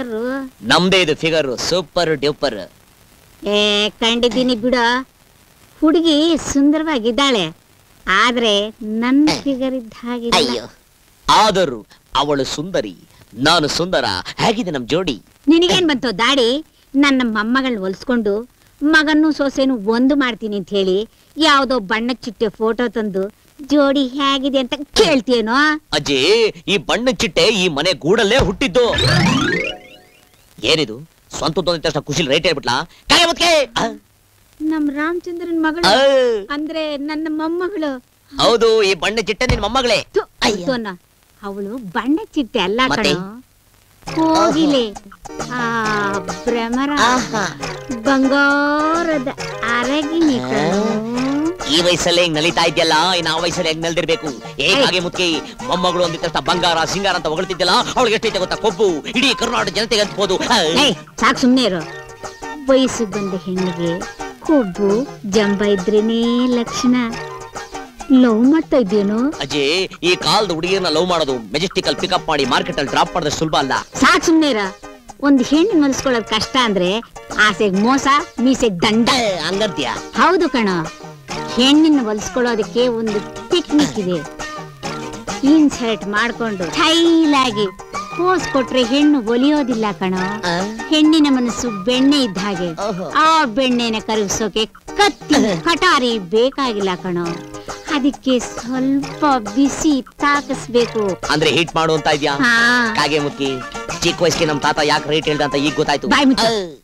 Figure ನಮ್ದೇ ಇದು figure super duper ಏ ಕಂಡಿದ್ದೀನಿ ಬಿಡ ಹುಡುಗಿ ಸುಂದರವಾಗಿದ್ದಾಳೆ ಆದ್ರೆ ನನ್ನ ಫಿಗರ್ ಇದ್ದ ಹಾಗೆ ಅಯ್ಯೋ ಆದರೂ ಅವಳು ಸುಂದರಿ ನಾನು ಸುಂದರ ಹೇಗಿದೆ ನಮ್ ಜೋಡಿ ನಿನಗೇನ್ ಬಂತು ದಾಡಿ ನನ್ನ ಮೊಮ್ಮಗಳನ್ನ ಹೊಲ್ಸ್ಕೊಂಡು ಮಗನ್ನು ಸೊಸೆನು ಒಂದು ಮಾಡ್ತೀನಿ ಅಂತ ಹೇಳಿ ಯಾವ್ದೋ ಬಣ್ಣದ ಚಿಟ್ಟೆ ಫೋಟೋ ತಂದು ಜೋಡಿ ಹೇಗಿದೆ ಅಂತ ಕೇಳ್ತೀಯೇನೋ ಅಜ್ಜಿ ಈ ಬಣ್ಣ ಚಿಟ್ಟೆ ಈ ಮನೆ ಗೂಡಲ್ಲೇ ಹುಟ್ಟಿದ್ದು ಏನಿದು ಸ್ವಂತ ತಕ್ಷಣ ಖುಷಿಲ್ ರೇಟ್ ಹೇಳ್ಬಿಟ್ಲಾ ಕಾಗೆ ಮುತ್ಕೆ ಆ, ನಮ್ ರಾಮಚಂದ್ರನ್ ಮಗಳು ಆ, ಅಂದ್ರೆ ನನ್ನ ಮೊಮ್ಮಗಳು ಹೌದು ಈ ಬಣ್ಣ ಚಿಟ್ಟೆ ನಿನ್ ಮೊಮ್ಮಗಳೇ ಅಯ್ಯ. ಅವಳು ಬಣ್ಣ ಚಿಟ್ಟೆ ಅಲ್ಲ ಮತ್ತೆ? ಕಣೋ ಕೋಗಿಲೆ ಆ ಭ್ರಮರ ಆಹಾ. ಬಂಗಾರದ ಅರಗಿನಿ ಕಣೋ ಈ ವಯಸ್ಸಲ್ಲೇ ಹಿಂಗ್ ನಲಿತಾ ಇದ್ಯಲ್ಲ ಇನ್ನು ಆ ವಯಸ್ಸಲ್ಲಿ ಹೆಂಗ್ ನಲ್ದಿರ್ಬೇಕು ಹೇಗೆ ಮುತ್ಕಿ ಮೊಮ್ಮಗಳು ಅಂದಿದ ತಕ್ಷಣ ಬಂಗಾರ ಸಿಂಗಾರ ಅಂತ ಹೊಗಳ್ತಿದ್ಯಲ್ಲ ಅವಳಿಗೆ ಎಷ್ಟೈತೆ ಗೊತ್ತಾ ಕೊಬ್ಬು ಇಡೀ ಕರ್ನಾಟಕ ಜನತೆಗೆ ಅನ್ಸ್ಬೋದು ಏಯ್ ಸಾಕ್ ಸುಮ್ನೆ ಇರು ವಯಸ್ಸು ಬಂದ ಹೆಣ್ಣಿಗೆ ಕೊಬ್ಬು ಜಂಬ ಇದ್ರೇನೇ ಲಕ್ಷಣ ಲವ್ ಮಾಡ್ತಾ ಇದ್ದೇನೋ ಅಜ್ಜಿ ಈ ಕಾಲದ ಹುಡುಗಿಯನ್ನ ಲವ್ ಮಾಡೋದು ಮೆಜೆಸ್ಟಿಕಲ್ ಪಿಕಪ್ ಮಾಡಿ ಮಾರ್ಕೆಟ್ ಅಲ್ಲಿ ಡ್ರಾಪ್ ಮಾಡೋದು ಸುಲಭ ಅಲ್ಲ ಸಾಕ್ ಸುಮ್ನೆ ಇರ ಒಂದ್ ಹೆಣ್ಣು ಮಲ್ಸ್ಕೊಳ್ಳೋದ್ ಕಷ್ಟ ಅಂದ್ರೆ ಆಸೆಗ್ ಮೋಸ ಮೀಸೆಗ್ ದಂಡ ಹಂಗಂತ್ಯ ಹೌದು ಕಣ ಹೆಣ್ಣಿನ ಹೊಲ್ಸ್ಕೊಳ್ಳೋದಕ್ಕೆ ಒಂದು ಟೆಕ್ನಿಕ್ ಇದೆ ಇನ್ಸರ್ಟ್ ಮಾಡ್ಕೊಂಡು ಸ್ಟೈಲ್ ಆಗಿ ಪೋಸ್ ಕೊಟ್ರೆ ಹೆಣ್ಣು ಒಲಿಯೋದಿಲ್ಲ ಕಣ ಹೆಣ್ಣಿನ ಮನಸ್ಸು ಬೆಣ್ಣೆ ಇದ್ದ ಹಾಗೆ ಓಹೋ. ಆ ಬೆಣ್ಣೆನ ಕರಗಿಸೋಕೆ ಕತ್ತಿ ಕಟಾರಿ ಬೇಕಾಗಿಲ್ಲ ಕಣೋ ಅದಕ್ಕೆ ಸ್ವಲ್ಪ ಬಿಸಿ ತಾಕಿಸ್ಬೇಕು ಅಂದ್ರೆ ಹೀಟ್ ಮಾಡು ಅಂತ ಇದ್ಯಾ ಹಾ ಕಾಗೆ ಮುಕ್ಕಿ ಚಿಕ್ಕ ವಯಸ್ಸಿಗೆ ನಮ್ ತಾತ ಯಾಕೆ ರೇಟ್ ಹೇಳ್ದ ಅಂತ ಈಗ ಗೊತ್ತಾಯ್ತು ಬಾಯ್ ಮುಚ್ಚು. ಆ.